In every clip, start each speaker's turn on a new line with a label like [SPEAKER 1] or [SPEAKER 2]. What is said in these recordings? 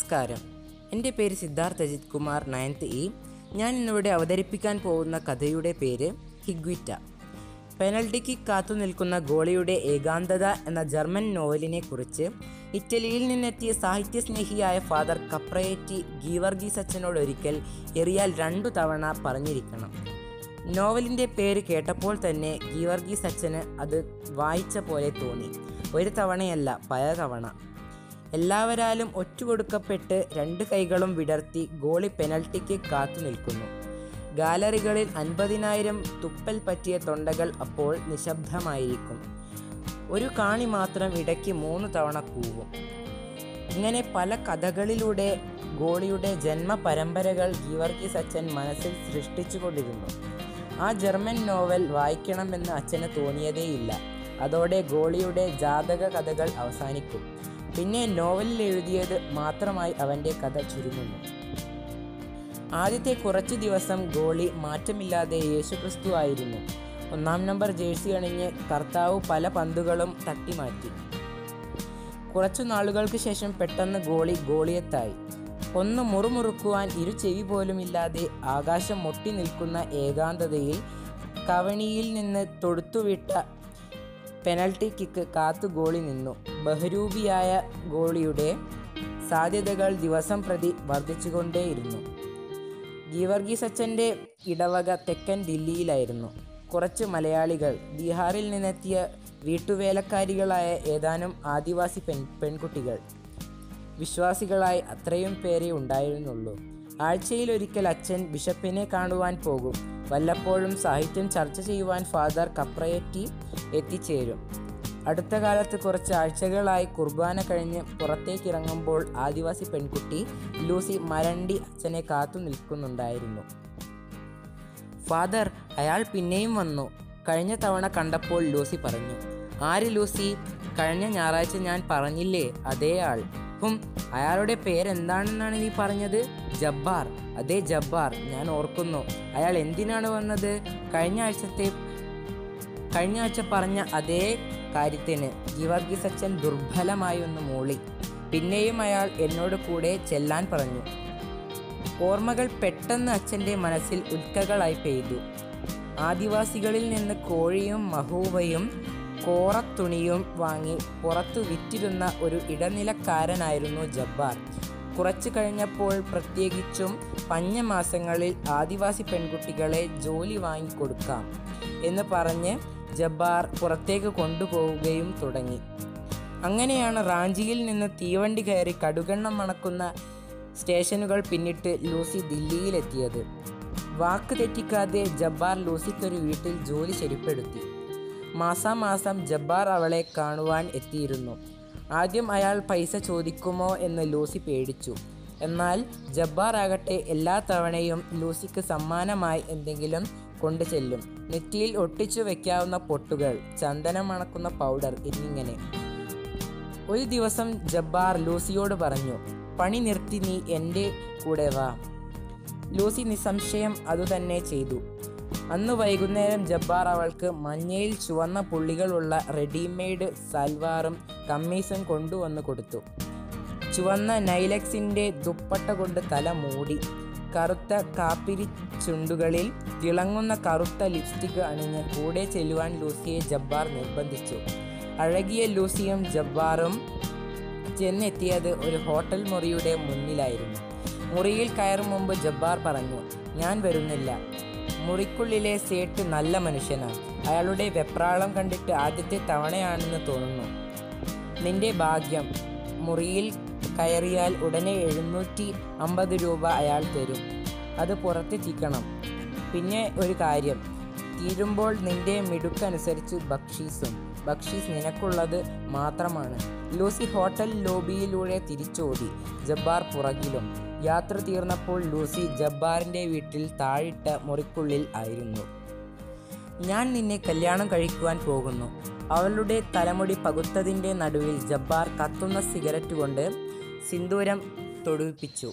[SPEAKER 1] നമസ്കാരം എൻ്റെ പേര് സിദ്ധാർത്ഥ് അജിത് കുമാർ നയൻത്ത് ഇ ഞാൻ ഇന്നിവിടെ അവതരിപ്പിക്കാൻ പോകുന്ന കഥയുടെ പേര് ഹിഗ്വിറ്റ പെനൽറ്റിക്ക് കാത്തു നിൽക്കുന്ന ഗോളിയുടെ ഏകാന്തത എന്ന ജർമ്മൻ നോവലിനെ കുറിച്ച് ഇറ്റലിയിൽ നിന്നെത്തിയ സാഹിത്യസ്നേഹിയായ ഫാദർ കപ്രയേറ്റി ഗീവർഗീസ് അച്ഛനോട് ഒരിക്കൽ എറിയാൽ രണ്ടു തവണ പറഞ്ഞിരിക്കണം നോവലിൻ്റെ പേര് കേട്ടപ്പോൾ തന്നെ ഗീവർഗീസ് അച്ഛന് അത് വായിച്ച പോലെ തോന്നി ഒരു തവണയല്ല പല തവണ എല്ലാവരാലും ഒറ്റുകൊടുക്കപ്പെട്ട് രണ്ട് കൈകളും വിടർത്തി ഗോളി പെനൽറ്റിക്ക് കാത്തു നിൽക്കുന്നു ഗാലറികളിൽ അൻപതിനായിരം തുപ്പൽ പറ്റിയ തൊണ്ടകൾ അപ്പോൾ നിശബ്ദമായിരിക്കും ഒരു കാണി മാത്രം ഇടയ്ക്ക് മൂന്ന് തവണ കൂവും ഇങ്ങനെ പല കഥകളിലൂടെ ഗോളിയുടെ ജന്മ പരമ്പരകൾ ഗീവർഗീസ് അച്ഛൻ മനസ്സിൽ സൃഷ്ടിച്ചുകൊണ്ടിരുന്നു ആ ജർമ്മൻ നോവൽ വായിക്കണമെന്ന് അച്ഛന് തോന്നിയതേയില്ല അതോടെ ഗോളിയുടെ ജാതക കഥകൾ അവസാനിക്കും പിന്നെ നോവലിൽ എഴുതിയത് മാത്രമായി അവൻ്റെ കഥ ചുരുങ്ങുന്നു ആദ്യത്തെ കുറച്ചു ദിവസം ഗോളി മാറ്റമില്ലാതെ യേശുക്രിസ്തു ആയിരുന്നു ഒന്നാം നമ്പർ ജേഴ്സി അണിഞ്ഞ് കർത്താവ് പല പന്തുകളും തട്ടിമാറ്റി കുറച്ചു നാളുകൾക്ക് ശേഷം പെട്ടെന്ന് ഗോളി ഗോളിയത്തായി ഒന്ന് മുറുമുറുക്കുവാൻ ഇരു ചെവി പോലുമില്ലാതെ ആകാശം മുട്ടി നിൽക്കുന്ന ഏകാന്തതയിൽ കവണിയിൽ നിന്ന് തൊടുത്തുവിട്ട പെനൽറ്റി കിക്ക് കാത്തു ഗോളി നിന്നു ബഹുരൂപിയായ ഗോളിയുടെ സാധ്യതകൾ ദിവസം പ്രതി വർദ്ധിച്ചുകൊണ്ടേയിരുന്നു ഗീവർഗീസ് അച്ഛൻ്റെ ഇടവക തെക്കൻ ദില്ലിയിലായിരുന്നു കുറച്ച് മലയാളികൾ ബീഹാറിൽ നിന്നെത്തിയ വീട്ടുവേലക്കാരികളായ ഏതാനും ആദിവാസി പെൺ പെൺകുട്ടികൾ വിശ്വാസികളായി അത്രയും പേരെ ഉണ്ടായിരുന്നുള്ളൂ ആഴ്ചയിലൊരിക്കൽ അച്ഛൻ ബിഷപ്പിനെ കാണുവാൻ പോകും വല്ലപ്പോഴും സാഹിത്യം ചർച്ച ചെയ്യുവാൻ ഫാദർ കപ്രയറ്റി എത്തിച്ചേരും അടുത്ത കാലത്ത് കുറച്ച് ആഴ്ചകളായി കുർബാന കഴിഞ്ഞ് പുറത്തേക്കിറങ്ങുമ്പോൾ ആദിവാസി പെൺകുട്ടി ലൂസി മരണ്ടി അച്ഛനെ കാത്തു നിൽക്കുന്നുണ്ടായിരുന്നു ഫാദർ അയാൾ പിന്നെയും വന്നു കഴിഞ്ഞ തവണ കണ്ടപ്പോൾ ലൂസി പറഞ്ഞു ആര് ലൂസി കഴിഞ്ഞ ഞായറാഴ്ച ഞാൻ പറഞ്ഞില്ലേ അതേ ആൾ ഹും അയാളുടെ പേരെന്താണെന്നാണ് നീ പറഞ്ഞത് ജബ്ബാർ അതേ ജബ്ബാർ ഞാൻ ഓർക്കുന്നു അയാൾ എന്തിനാണ് വന്നത് കഴിഞ്ഞ ആഴ്ചത്തെ കഴിഞ്ഞ ആഴ്ച പറഞ്ഞ അതേ കാര്യത്തിന് ഗീവർഗീസ് അച്ഛൻ ദുർബലമായി ഒന്ന് മൂളി പിന്നെയും അയാൾ എന്നോട് കൂടെ ചെല്ലാൻ പറഞ്ഞു ഓർമ്മകൾ പെട്ടെന്ന് അച്ഛൻ്റെ മനസ്സിൽ ഉൽക്കകളായി പെയ്തു ആദിവാസികളിൽ നിന്ന് കോഴിയും മഹൂവയും കോറത്തുണിയും വാങ്ങി പുറത്തു വിറ്റിരുന്ന ഒരു ഇടനിലക്കാരനായിരുന്നു ജബ്ബാർ കുറച്ചു കഴിഞ്ഞപ്പോൾ പ്രത്യേകിച്ചും പഞ്ഞമാസങ്ങളിൽ ആദിവാസി പെൺകുട്ടികളെ ജോലി വാങ്ങിക്കൊടുക്കാം എന്ന് പറഞ്ഞ് ജബ്ബാർ പുറത്തേക്ക് കൊണ്ടുപോവുകയും തുടങ്ങി അങ്ങനെയാണ് റാഞ്ചിയിൽ നിന്ന് തീവണ്ടി കയറി കടുകണ്ണം മണക്കുന്ന സ്റ്റേഷനുകൾ പിന്നിട്ട് ലൂസി ദില്ലിയിലെത്തിയത് വാക്ക് തെറ്റിക്കാതെ ജബ്ബാർ ലൂസിക്കൊരു വീട്ടിൽ ജോലി ശരിപ്പെടുത്തി മാസാമാസം ജബ്ബാർ അവളെ കാണുവാൻ എത്തിയിരുന്നു ആദ്യം അയാൾ പൈസ ചോദിക്കുമോ എന്ന് ലൂസി പേടിച്ചു എന്നാൽ ജബ്ബാർ ആകട്ടെ എല്ലാ തവണയും ലൂസിക്ക് സമ്മാനമായി എന്തെങ്കിലും കൊണ്ടു ചെല്ലും നെറ്റിയിൽ ഒട്ടിച്ചു വെക്കാവുന്ന പൊട്ടുകൾ ചന്ദനം മണക്കുന്ന പൗഡർ എന്നിങ്ങനെ ഒരു ദിവസം ജബ്ബാർ ലൂസിയോട് പറഞ്ഞു പണി നിർത്തി നീ എൻ്റെ കൂടെ വാ ലൂസി നിസ്സംശയം അതുതന്നെ ചെയ്തു അന്ന് വൈകുന്നേരം ജബ്ബാർ അവൾക്ക് മഞ്ഞയിൽ ചുവന്ന പുള്ളികളുള്ള റെഡിമെയ്ഡ് സൽവാറും കമ്മീസും കൊണ്ടുവന്ന് കൊടുത്തു ചുവന്ന നൈലക്സിൻ്റെ ദുപ്പട്ട കൊണ്ട് തല മൂടി കറുത്ത കാപ്പിരി ചുണ്ടുകളിൽ തിളങ്ങുന്ന കറുത്ത ലിപ്സ്റ്റിക് അണിഞ്ഞ് കൂടെ ചെല്ലുവാൻ ലൂസിയെ ജബ്ബാർ നിർബന്ധിച്ചു അഴകിയ ലൂസിയും ജബ്ബാറും ചെന്നെത്തിയത് ഒരു ഹോട്ടൽ മുറിയുടെ മുന്നിലായിരുന്നു മുറിയിൽ കയറും മുമ്പ് ജബ്ബാർ പറഞ്ഞു ഞാൻ വരുന്നില്ല മുറിക്കുള്ളിലെ സേട്ട് നല്ല മനുഷ്യനാണ് അയാളുടെ വെപ്രാളം കണ്ടിട്ട് ആദ്യത്തെ തവണയാണെന്ന് തോന്നുന്നു നിന്റെ ഭാഗ്യം മുറിയിൽ കയറിയാൽ ഉടനെ എഴുന്നൂറ്റി അമ്പത് രൂപ അയാൾ തരും അത് പുറത്തെത്തിക്കണം പിന്നെ ഒരു കാര്യം തീരുമ്പോൾ നിന്റെ മിടുക്കനുസരിച്ച് ബക്ഷീസും ബക്ഷീസ് നിനക്കുള്ളത് മാത്രമാണ് ലൂസി ഹോട്ടൽ ലോബിയിലൂടെ തിരിച്ചോടി ജബ്ബാർ പുറകിലും യാത്ര തീർന്നപ്പോൾ ലൂസി ജബ്ബാറിൻ്റെ വീട്ടിൽ താഴിട്ട മുറിക്കുള്ളിൽ ആയിരുന്നു ഞാൻ നിന്നെ കല്യാണം കഴിക്കുവാൻ പോകുന്നു അവളുടെ തലമുടി പകുത്തതിൻ്റെ നടുവിൽ ജബ്ബാർ കത്തുന്ന സിഗരറ്റ് കൊണ്ട് സിന്ദൂരം തൊടുവിപ്പിച്ചു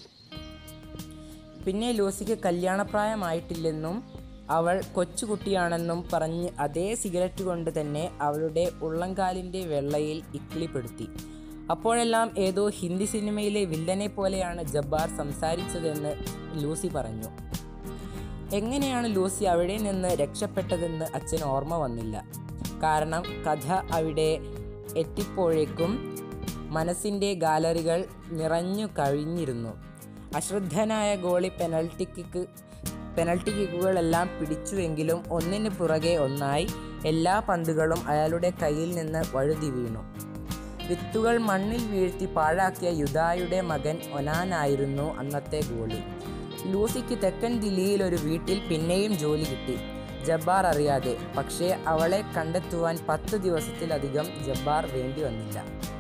[SPEAKER 1] പിന്നെ ലൂസിക്ക് കല്യാണപ്രായമായിട്ടില്ലെന്നും അവൾ കൊച്ചുകുട്ടിയാണെന്നും പറഞ്ഞ് അതേ സിഗരറ്റ് കൊണ്ട് തന്നെ അവളുടെ ഉള്ളംകാലിൻ്റെ വെള്ളയിൽ ഇക്കിളിപ്പെടുത്തി അപ്പോഴെല്ലാം ഏതോ ഹിന്ദി സിനിമയിലെ വില്ലനെ പോലെയാണ് ജബ്ബാർ സംസാരിച്ചതെന്ന് ലൂസി പറഞ്ഞു എങ്ങനെയാണ് ലൂസി അവിടെ നിന്ന് രക്ഷപ്പെട്ടതെന്ന് അച്ഛൻ ഓർമ്മ വന്നില്ല കാരണം കഥ അവിടെ എത്തിപ്പോഴേക്കും മനസ്സിൻ്റെ ഗാലറികൾ നിറഞ്ഞു കഴിഞ്ഞിരുന്നു അശ്രദ്ധനായ ഗോളി പെനൽറ്റി കിക്ക് പെനൽറ്റി കിക്കുകളെല്ലാം പിടിച്ചുവെങ്കിലും ഒന്നിന് പുറകെ ഒന്നായി എല്ലാ പന്തുകളും അയാളുടെ കയ്യിൽ നിന്ന് വഴുതി വീണു വിത്തുകൾ മണ്ണിൽ വീഴ്ത്തി പാഴാക്കിയ യുദായുടെ മകൻ ഒനാനായിരുന്നു അന്നത്തെ ഗോളി ലൂസിക്ക് തെക്കൻ ദില്ലിയിൽ ഒരു വീട്ടിൽ പിന്നെയും ജോലി കിട്ടി ജബ്ബാർ അറിയാതെ പക്ഷേ അവളെ കണ്ടെത്തുവാൻ പത്ത് ദിവസത്തിലധികം ജബ്ബാർ വേണ്ടി വന്നില്ല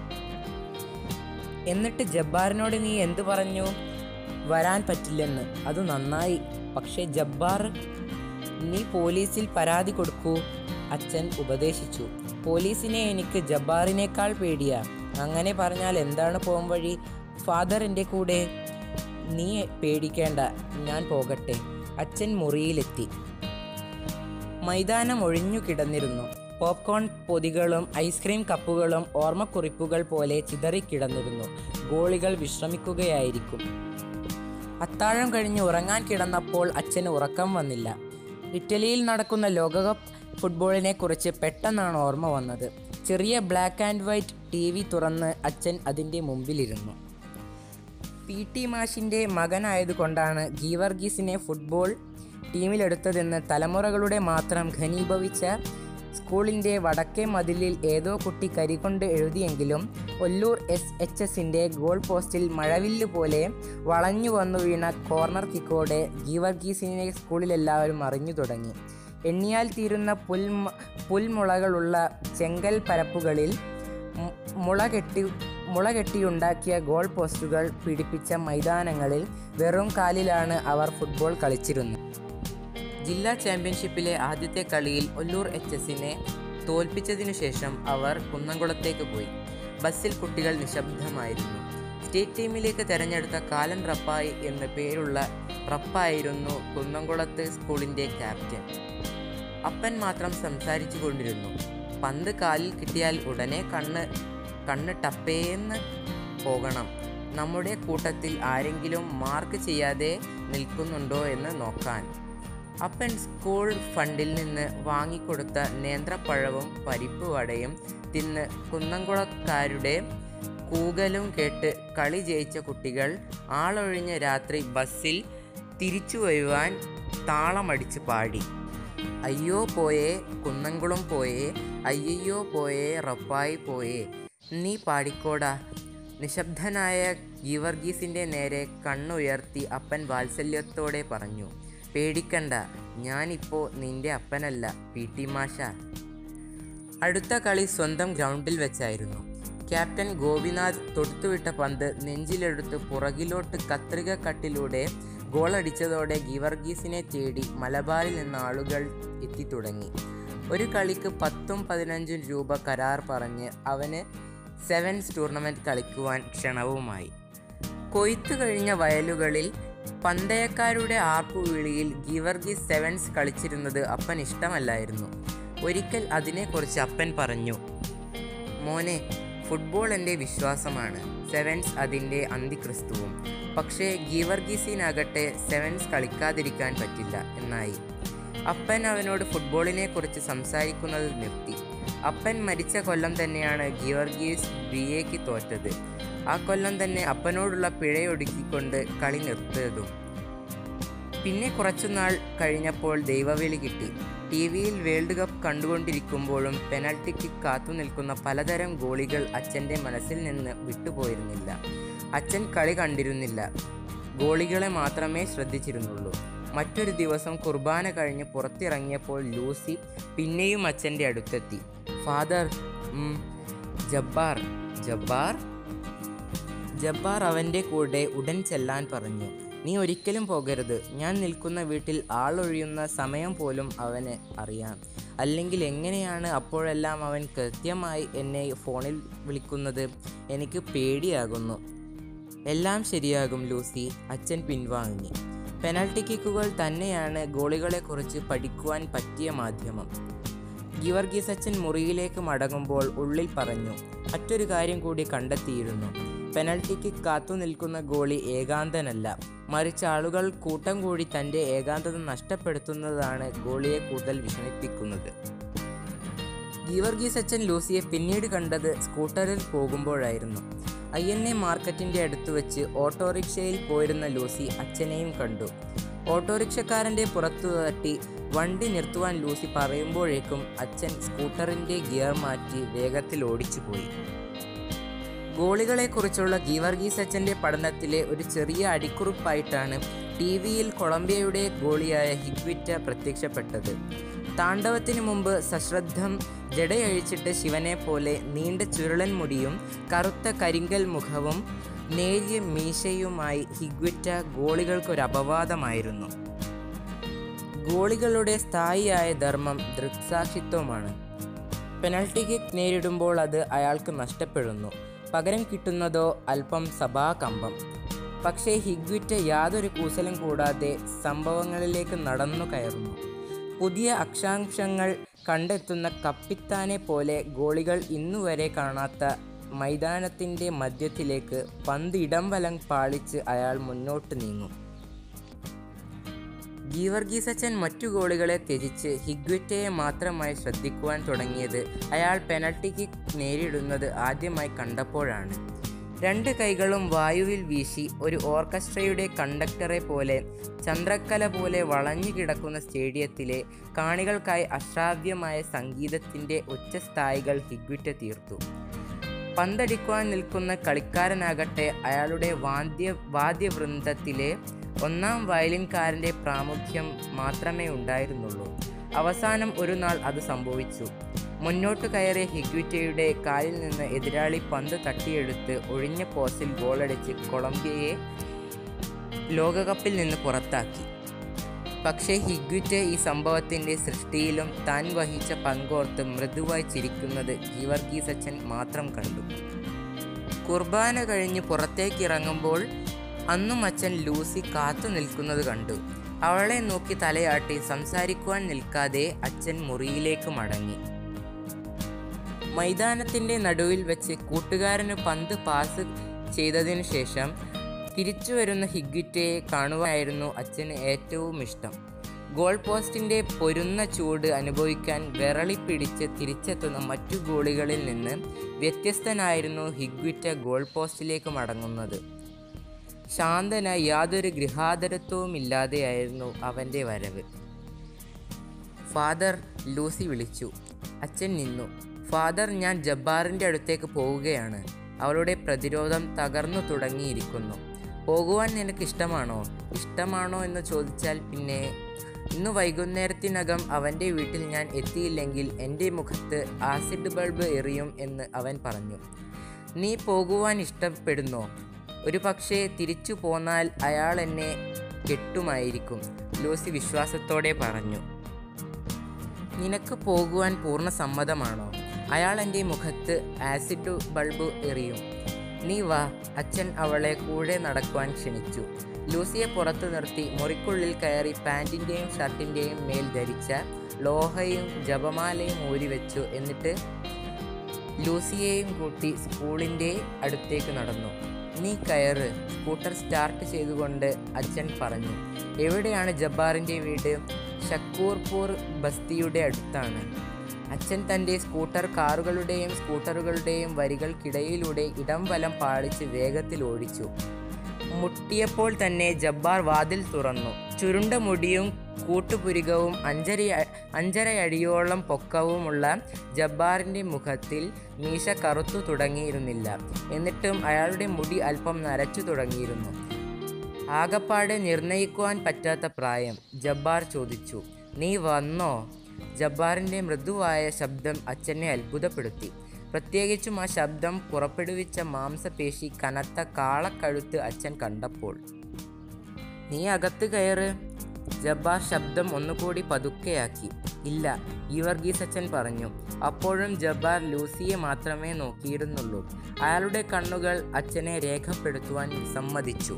[SPEAKER 1] എന്നിട്ട് ജബ്ബാറിനോട് നീ എന്തു പറഞ്ഞു വരാൻ പറ്റില്ലെന്ന് അത് നന്നായി പക്ഷേ ജബ്ബാർ നീ പോലീസിൽ പരാതി കൊടുക്കൂ അച്ഛൻ ഉപദേശിച്ചു പോലീസിനെ എനിക്ക് ജബ്ബാറിനേക്കാൾ പേടിയാ അങ്ങനെ പറഞ്ഞാൽ എന്താണ് പോം വഴി ഫാദർ എൻ്റെ കൂടെ നീ പേടിക്കേണ്ട ഞാൻ പോകട്ടെ അച്ഛൻ മുറിയിലെത്തി മൈതാനം ഒഴിഞ്ഞു കിടന്നിരുന്നു പോപ്കോൺ പൊതികളും ഐസ്ക്രീം കപ്പുകളും ഓർമ്മക്കുറിപ്പുകൾ പോലെ ചിതറിക്കിടന്നിരുന്നു ഗോളികൾ വിശ്രമിക്കുകയായിരിക്കും അത്താഴം കഴിഞ്ഞ് ഉറങ്ങാൻ കിടന്നപ്പോൾ അച്ഛന് ഉറക്കം വന്നില്ല ഇറ്റലിയിൽ നടക്കുന്ന ലോകകപ്പ് ഫുട്ബോളിനെ കുറിച്ച് പെട്ടെന്നാണ് ഓർമ്മ വന്നത് ചെറിയ black and white T V തുറന്ന് അച്ഛൻ അതിൻ്റെ മുമ്പിലിരുന്നു പി ടി മാഷിൻ്റെ മകനായതുകൊണ്ടാണ് ഗീവർഗീസിനെ ഫുട്ബോൾ ടീമിലെടുത്തതെന്ന് തലമുറകളുടെ മാത്രം ഘനീഭവിച്ച സ്കൂളിൻ്റെ വടക്കേ മതിലിൽ ഏതോ കുട്ടി കരികൊണ്ട് എഴുതിയെങ്കിലും ഒല്ലൂർ എസ് എച്ച് എസിൻ്റെ ഗോൾ പോസ്റ്റിൽ മഴവില്ല് പോലെ വളഞ്ഞു വന്നു വീണ കോർണർ കിക്കോടെ ഗീവർഗീസിനെ സ്കൂളിലെല്ലാവരും അറിഞ്ഞു തുടങ്ങി എണ്ണിയാൽ തീരുന്ന പുൽ പുൽമുളകളുള്ള ചെങ്കൽ പരപ്പുകളിൽ മു- മുളകെട്ടി മുളകെട്ടിയുണ്ടാക്കിയ ഗോൾ പോസ്റ്റുകൾ പിടിപ്പിച്ച മൈതാനങ്ങളിൽ വെറും കാലിലാണ് അവർ ഫുട്ബോൾ കളിച്ചിരുന്നത് ജില്ലാ ചാമ്പ്യൻഷിപ്പിലെ ആദ്യത്തെ കളിയിൽ ഒല്ലൂർ എച്ച് എസിനെ തോൽപ്പിച്ചതിനു ശേഷം അവർ കുന്നംകുളത്തേക്ക് പോയി ബസ്സിൽ കുട്ടികൾ നിശബ്ദമായിരുന്നു സ്റ്റേറ്റ് ടീമിലേക്ക് തെരഞ്ഞെടുത്ത കാലൻ റപ്പായി എന്ന പേരുള്ള റപ്പായിരുന്നു കുന്നംകുളത്ത് സ്കൂളിൻ്റെ ക്യാപ്റ്റൻ അപ്പൻ മാത്രം സംസാരിച്ചു കൊണ്ടിരുന്നു പന്ത് കാലിൽ കിട്ടിയാൽ ഉടനെ കണ്ണ് കണ്ണ് ടപ്പേന്ന് പോകണം നമ്മുടെ കൂട്ടത്തിൽ ആരെങ്കിലും മാർക്ക് ചെയ്യാതെ നിൽക്കുന്നുണ്ടോ എന്ന് നോക്കാൻ അപ്പൻ സ്കൂൾ ഫണ്ടിൽ നിന്ന് വാങ്ങിക്കൊടുത്ത നേന്ത്രപ്പഴവും പരിപ്പ് വടയും തിന്ന് കുന്നംകുളക്കാരുടെ കൂകലും കേട്ട് കളി ജയിച്ച കുട്ടികൾ ആളൊഴിഞ്ഞ രാത്രി ബസ്സിൽ തിരിച്ചു വരുവാൻ താളമടിച്ച് പാടി അയ്യോ പോയേ കുന്നംകുളം പോയേ അയ്യയ്യോ പോയേ റപ്പായി പോയേ നീ പാടിക്കോടാ നിശബ്ദനായ ഗീവർഗീസിൻ്റെ നേരെ കണ്ണുയർത്തി അപ്പൻ വാത്സല്യത്തോടെ പറഞ്ഞു പേടിക്കണ്ട ഞാനിപ്പോൾ നിന്റെ അപ്പനല്ല പി ടി മാഷ അടുത്ത കളി സ്വന്തം ഗ്രൗണ്ടിൽ വെച്ചായിരുന്നു ക്യാപ്റ്റൻ ഗോപിനാഥ് തൊടുത്തുവിട്ട പന്ത് നെഞ്ചിലെടുത്ത് പുറകിലോട്ട് കത്രിക കട്ടിലൂടെ ഗോളടിച്ചതോടെ ഗിവർഗീസിനെ തേടി മലബാറിൽ നിന്ന് ആളുകൾ എത്തിത്തുടങ്ങി ഒരു കളിക്ക് പത്തും പതിനഞ്ചും രൂപ കരാർ പറഞ്ഞ് അവന് സെവൻസ് ടൂർണമെൻറ്റ് കളിക്കുവാൻ ക്ഷണവുമായി കൊയ്ത്തു കഴിഞ്ഞ വയലുകളിൽ പന്തയക്കാരുടെ ആർപ്പുവിളിയിൽ ഗിവർഗീസ് സെവൻസ് കളിച്ചിരുന്നത് അപ്പൻ ഇഷ്ടമല്ലായിരുന്നു ഒരിക്കൽ അതിനെക്കുറിച്ച് അപ്പൻ പറഞ്ഞു മോനെ ഫുട്ബോൾ എൻ്റെ വിശ്വാസമാണ് സെവൻസ് അതിൻ്റെ അന്തിക്രിസ്തുവും പക്ഷേ ഗീവർഗീസിനാകട്ടെ സെവൻസ് കളിക്കാതിരിക്കാൻ പറ്റില്ല എന്നായി അപ്പൻ അവനോട് ഫുട്ബോളിനെ കുറിച്ച് സംസാരിക്കുന്നത് നിർത്തി അപ്പൻ മരിച്ച കൊല്ലം തന്നെയാണ് ഗീവർഗീസ് ബി എക്ക് തോറ്റത് ആ കൊല്ലം തന്നെ അപ്പനോടുള്ള പിഴയൊടുക്കിക്കൊണ്ട് കളി നിർത്തിയതും പിന്നെ കുറച്ചുനാൾ കഴിഞ്ഞപ്പോൾ ദൈവവിളി കിട്ടി ടി വിയിൽ വേൾഡ് കപ്പ് കണ്ടുകൊണ്ടിരിക്കുമ്പോഴും പെനൽറ്റിക്ക് കാത്തു നിൽക്കുന്ന പലതരം ഗോളികൾ അച്ഛൻ്റെ മനസ്സിൽ നിന്ന് വിട്ടുപോയിരുന്നില്ല അച്ഛൻ കളി കണ്ടിരുന്നില്ല ഗോളികളെ മാത്രമേ ശ്രദ്ധിച്ചിരുന്നുള്ളൂ മറ്റൊരു ദിവസം കുർബാന കഴിഞ്ഞ് പുറത്തിറങ്ങിയപ്പോൾ ലൂസി പിന്നെയും അച്ഛൻ്റെ അടുത്തെത്തി ഫാദർ ഉം, ജബ്ബാർ ജബ്ബാർ ജബ്ബാർ അവൻ്റെ കൂടെ ഉടൻ ചെല്ലാൻ പറഞ്ഞു നീ ഒരിക്കലും പോകരുത് ഞാൻ നിൽക്കുന്ന വീട്ടിൽ ആളൊഴിയുന്ന സമയം പോലും അവന് അറിയാം അല്ലെങ്കിൽ എങ്ങനെയാണ് അപ്പോഴെല്ലാം അവൻ കൃത്യമായി എന്നെ ഫോണിൽ വിളിക്കുന്നത് എനിക്ക് പേടിയാകുന്നു എല്ലാം ശരിയാകും ലൂസി അച്ഛൻ പിൻവാങ്ങി പെനൽറ്റി കിക്കുകൾ തന്നെയാണ് ഗോളികളെക്കുറിച്ച് പഠിക്കുവാൻ പറ്റിയ മാധ്യമം ഗിവർഗീസ് അച്ഛൻ മുറിയിലേക്ക് മടങ്ങുമ്പോൾ ഉള്ളിൽ പറഞ്ഞു മറ്റൊരു കാര്യം കൂടി കണ്ടെത്തിയിരുന്നു പെനൽറ്റിക്ക് കാത്തു നിൽക്കുന്ന ഗോളി ഏകാന്തനല്ല മറിച്ച് ആളുകൾ കൂട്ടം കൂടി തൻ്റെ ഏകാന്തത നഷ്ടപ്പെടുത്തുന്നതാണ് ഗോളിയെ കൂടുതൽ വിഷമിപ്പിക്കുന്നത് ഗീവർഗീസ് അച്ഛൻ ലൂസിയെ പിന്നീട് കണ്ടത് സ്കൂട്ടറിൽ പോകുമ്പോഴായിരുന്നു ഐ എൻ എ മാർക്കറ്റിൻ്റെ അടുത്ത് വെച്ച് ഓട്ടോറിക്ഷയിൽ പോയിരുന്ന ലൂസി അച്ഛനെയും കണ്ടു ഓട്ടോറിക്ഷക്കാരൻ്റെ പുറത്തു തട്ടി വണ്ടി നിർത്തുവാൻ ലൂസി പറയുമ്പോഴേക്കും അച്ഛൻ സ്കൂട്ടറിൻ്റെ ഗിയർ മാറ്റി വേഗത്തിൽ ഓടിച്ചുപോയി ഗോളികളെക്കുറിച്ചുള്ള ഗീവർഗീസ് അച്ഛൻ്റെ പഠനത്തിലെ ഒരു ചെറിയ അടിക്കുറിപ്പായിട്ടാണ് ടി വിയിൽ കൊളംബിയയുടെ ഗോളിയായ ഹിഗ്വിറ്റ പ്രത്യക്ഷപ്പെട്ടത് താണ്ഡവത്തിന് മുമ്പ് സശ്രദ്ധം ജടയഴിച്ചിട്ട് ശിവനെ പോലെ നീണ്ട ചുരുളൻ മുടിയും കറുത്ത കരിങ്കൽ മുഖവും നേരിയ മീശയുമായി ഹിഗ്വിറ്റ ഗോളികൾക്കൊരു അപവാദമായിരുന്നു ഗോളികളുടെ സ്ഥായിയായ ധർമ്മം ദൃക്സാക്ഷിത്വമാണ് പെനൽറ്റി കിക്ക് നേരിടുമ്പോൾ അത് അയാൾക്ക് നഷ്ടപ്പെടുന്നു പകരം കിട്ടുന്നതോ അല്പം സഭാകമ്പം പക്ഷേ ഹിഗ്വിറ്റ യാതൊരു കൂസലും കൂടാതെ സംഭവങ്ങളിലേക്ക് നടന്നു കയറുന്നു പുതിയ അക്ഷാംശങ്ങൾ കണ്ടെത്തുന്ന കപ്പിത്താനെ പോലെ ഗോളികൾ ഇന്നുവരെ കാണാത്ത മൈതാനത്തിൻ്റെ മധ്യത്തിലേക്ക് പന്ത് ഇടം വലം പാളിച്ച് അയാൾ മുന്നോട്ട് നീങ്ങും ഗീവർഗീസച്ചൻ മറ്റു ഗോളികളെ ത്യജിച്ച് ഹിഗ്വിറ്റയെ മാത്രമായി ശ്രദ്ധിക്കുവാൻ തുടങ്ങിയത് അയാൾ പെനൽറ്റി കിക്ക് നേരിടുന്നത് ആദ്യമായി കണ്ടപ്പോഴാണ് രണ്ട് കൈകളും വായുവിൽ വീശി ഒരു ഓർക്കസ്ട്രയുടെ കണ്ടക്ടറെ പോലെ ചന്ദ്രക്കല പോലെ വളഞ്ഞു കിടക്കുന്ന സ്റ്റേഡിയത്തിലെ കാണികൾക്കായി അശ്രാവ്യമായ സംഗീതത്തിൻ്റെ ഉച്ചസ്ഥായികൾ ഹിഗ്വിറ്റ തീർത്തു പന്തടിക്കുവാൻ നിൽക്കുന്ന കളിക്കാരനാകട്ടെ അയാളുടെ വാദ്യ വാദ്യവൃന്ദത്തിലെ ഒന്നാം വയലിൻകാരൻ്റെ പ്രാമുഖ്യം മാത്രമേ ഉണ്ടായിരുന്നുള്ളൂ അവസാനം ഒരു നാൾ അത് സംഭവിച്ചു മുന്നോട്ട് കയറിയ ഹിഗ്വിറ്റയുടെ കാലിൽ നിന്ന് എതിരാളി പന്ത് തട്ടിയെടുത്ത് ഒഴിഞ്ഞ പോസ്റ്റിൽ ഗോളടിച്ച് കൊളംബിയയെ ലോകകപ്പിൽ നിന്ന് പുറത്താക്കി പക്ഷേ ഹിഗ്വിറ്റ ഈ സംഭവത്തിൻ്റെ സൃഷ്ടിയിലും താൻ വഹിച്ച പങ്കോർത്ത് മൃദുവായി ചിരിക്കുന്നത് ഗീവർഗീസ് അച്ഛൻ മാത്രം കണ്ടു കുർബാന കഴിഞ്ഞ് പുറത്തേക്കിറങ്ങുമ്പോൾ അന്നും അച്ഛൻ ലൂസി കാത്തു നിൽക്കുന്നത് കണ്ടു അവളെ നോക്കി തലയാട്ടി സംസാരിക്കുവാൻ നിൽക്കാതെ അച്ഛൻ മുറിയിലേക്ക് മടങ്ങി മൈതാനത്തിൻ്റെ നടുവിൽ വെച്ച് കൂട്ടുകാരന് പന്ത് പാസ് ചെയ്തതിനു ശേഷം തിരിച്ചു വരുന്ന ഹിഗ്വിറ്റയെ കാണുവാനായിരുന്നു അച്ഛന് ഏറ്റവും ഇഷ്ടം ഗോൾ പോസ്റ്റിൻ്റെ പൊരുന്ന ചൂട് അനുഭവിക്കാൻ വിരളി പിടിച്ച് തിരിച്ചെത്തുന്ന മറ്റു ഗോളികളിൽ നിന്ന് വ്യത്യസ്തനായിരുന്നു ഹിഗ്വിറ്റ ഗോൾ പോസ്റ്റിലേക്ക് മടങ്ങുന്നത് ശാന്തനായി യാതൊരു ഗൃഹാതരത്വവുമില്ലാതെയായിരുന്നു അവൻ്റെ വരവ് ഫാദർ ലൂസി വിളിച്ചു അച്ഛൻ നിന്നു ഫാദർ ഞാൻ ജബ്ബാറിൻ്റെ അടുത്തേക്ക് പോവുകയാണ് അവളുടെ പ്രതിരോധം തകർന്നു തുടങ്ങിയിരിക്കുന്നു പോകുവാൻ നിനക്ക് ഇഷ്ടമാണോ ഇഷ്ടമാണോ എന്ന് ചോദിച്ചാൽ പിന്നെ ഇന്ന് വൈകുന്നേരത്തിനകം അവൻ്റെ വീട്ടിൽ ഞാൻ എത്തിയില്ലെങ്കിൽ എൻ്റെ മുഖത്ത് ആസിഡ് ബൾബ് എറിയും എന്ന് അവൻ പറഞ്ഞു നീ പോകുവാൻ ഇഷ്ടപ്പെടുന്നോ ഒരു പക്ഷേ തിരിച്ചു പോന്നാൽ അയാൾ എന്നെ കെട്ടുമായിരിക്കും ലൂസി വിശ്വാസത്തോടെ പറഞ്ഞു നിനക്ക് പോകുവാൻ പൂർണ്ണ സമ്മതമാണോ അയാൾ എൻ്റെ മുഖത്ത് ആസിഡ് ബൾബ് എറിയും നീ വാ അച്ഛൻ അവളെ കൂടെ നടക്കുവാൻ ക്ഷണിച്ചു ലൂസിയെ പുറത്തു നിർത്തി മുറിക്കുള്ളിൽ കയറി പാൻറ്റിൻ്റെയും ഷർട്ടിൻ്റെയും മേൽ ധരിച്ച ലോഹയും ജപമാലയും ഊരി വെച്ചു എന്നിട്ട് ലൂസിയെയും കൂട്ടി സ്കൂളിൻ്റെ അടുത്തേക്ക് നടന്നു നീ കയറ് സ്കൂട്ടർ സ്റ്റാർട്ട് ചെയ്തുകൊണ്ട് അച്ഛൻ പറഞ്ഞു എവിടെയാണ് ജബ്ബാറിൻ്റെ വീട് ഷക്കൂർപൂർ ബസ്തിയുടെ അടുത്താണ് അച്ഛൻ തൻ്റെ സ്കൂട്ടർ കാറുകളുടെയും സ്കൂട്ടറുകളുടെയും വരികൾക്കിടയിലൂടെ ഇടം വലം പാളിച്ച് വേഗത്തിൽ ഓടിച്ചു മുട്ടിയപ്പോൾ തന്നെ ജബ്ബാർ വാതിൽ തുറന്നു ചുരുണ്ട മുടിയും കൂട്ടുപുരികവും അഞ്ചര അഞ്ചരയടിയോളം പൊക്കവുമുള്ള ജബ്ബാറിൻ്റെ മുഖത്തിൽ മീശ കറുത്തു തുടങ്ങിയിരുന്നില്ല എന്നിട്ടും അയാളുടെ മുടി അല്പം നരച്ചു തുടങ്ങിയിരുന്നു ആകപ്പാടെ നിർണയിക്കുവാൻ പറ്റാത്ത പ്രായം ജബ്ബാർ ചോദിച്ചു നീ വന്നോ ജബ്ബാറിൻ്റെ മൃദുവായ ശബ്ദം അച്ഛനെ അത്ഭുതപ്പെടുത്തി പ്രത്യേകിച്ചും ആ ശബ്ദം പുറപ്പെടുവിച്ച മാംസപേശി കനത്ത കാളക്കഴുത്ത് അച്ഛൻ കണ്ടപ്പോൾ നീ അകത്ത് കയറ് ജബ്ബാർ ശബ്ദം ഒന്നുകൂടി പതുക്കെയാക്കി ഇല്ല ഈ വർഗീസ് അച്ഛൻ പറഞ്ഞു അപ്പോഴും ജബ്ബാർ ലൂസിയെ മാത്രമേ നോക്കിയിരുന്നുള്ളൂ അയാളുടെ കണ്ണുകൾ അച്ഛനെ രേഖപ്പെടുത്തുവാൻ സമ്മതിച്ചു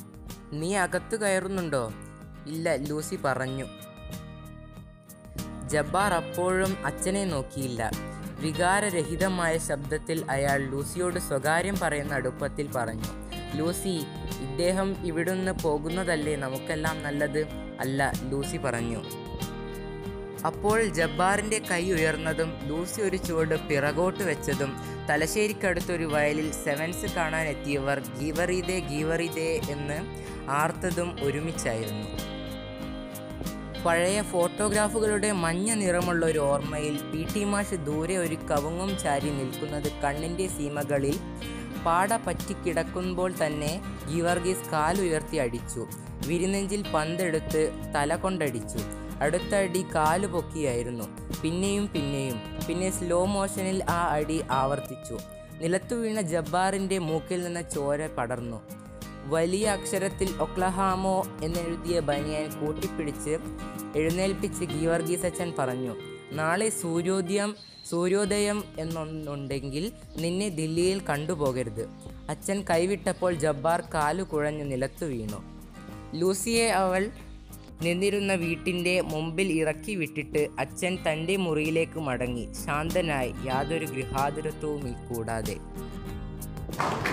[SPEAKER 1] നീ അകത്ത് കയറുന്നുണ്ടോ ഇല്ല ലൂസി പറഞ്ഞു ജബ്ബാർ അപ്പോഴും അച്ഛനെ നോക്കിയില്ല വികാരരഹിതമായ ശബ്ദത്തിൽ അയാൾ ലൂസിയോട് സ്വകാര്യം പറയുന്ന അടുപ്പത്തിൽ പറഞ്ഞു ലൂസി ഇദ്ദേഹം ഇവിടുന്ന് പോകുന്നതല്ലേ നമുക്കെല്ലാം നല്ലത് അല്ല ലൂസി പറഞ്ഞു അപ്പോൾ ജബ്ബാറിന്റെ കൈ ഉയർന്നതും ലൂസി ഒരു ചുവട് പിറകോട്ട് വെച്ചതും തലശ്ശേരിക്കടുത്തൊരു വയലിൽ സെവൻസ് കാണാൻ എത്തിയവർ ഗീവറിതേ ഗീവറിതേ എന്ന് ആർത്തതും ഒരുമിച്ചായിരുന്നു പഴയ ഫോട്ടോഗ്രാഫുകളുടെ മഞ്ഞ നിറമുള്ള ഒരു ഓർമ്മയിൽ പി ടി മാഷ് ദൂരെ ഒരു കവുങ്ങും ചാരി നിൽക്കുന്നത് കണ്ണിൻ്റെ സീമകളിൽ പാട പറ്റിക്കിടക്കുമ്പോൾ തന്നെ ഗീവർഗീസ് കാലുയർത്തി അടിച്ചു വിരിനെഞ്ചിൽ പന്തെടുത്ത് തല കൊണ്ടടിച്ചു അടുത്ത അടി കാല് പൊക്കിയായിരുന്നു പിന്നെയും പിന്നെയും പിന്നെ സ്ലോ മോഷനിൽ ആ അടി ആവർത്തിച്ചു നിലത്തു വീണ ജബ്ബാറിൻ്റെ മൂക്കിൽ നിന്ന് ചോര പടർന്നു വലിയ അക്ഷരത്തിൽ ഒക്ലഹാമോ എന്നെഴുതിയ ബനിയൻ കൂട്ടിപ്പിടിച്ച് എഴുന്നേൽപ്പിച്ച് ഗീവർഗീസ് അച്ഛൻ പറഞ്ഞു നാളെ സൂര്യോദയം സൂര്യോദയം എന്നൊന്നുണ്ടെങ്കിൽ നിന്നെ ദില്ലിയിൽ കണ്ടുപോകരുത് അച്ഛൻ കൈവിട്ടപ്പോൾ ജബ്ബാർ കാലു കുഴഞ്ഞു നിലത്തു വീണു ലൂസിയെ അവൾ നിന്നിരുന്ന വീട്ടിൻ്റെ മുമ്പിൽ ഇറക്കി വിട്ടിട്ട് അച്ഛൻ തൻ്റെ മുറിയിലേക്ക് മടങ്ങി ശാന്തനായി യാതൊരു ഗൃഹാതുരത്വവും കൂടാതെ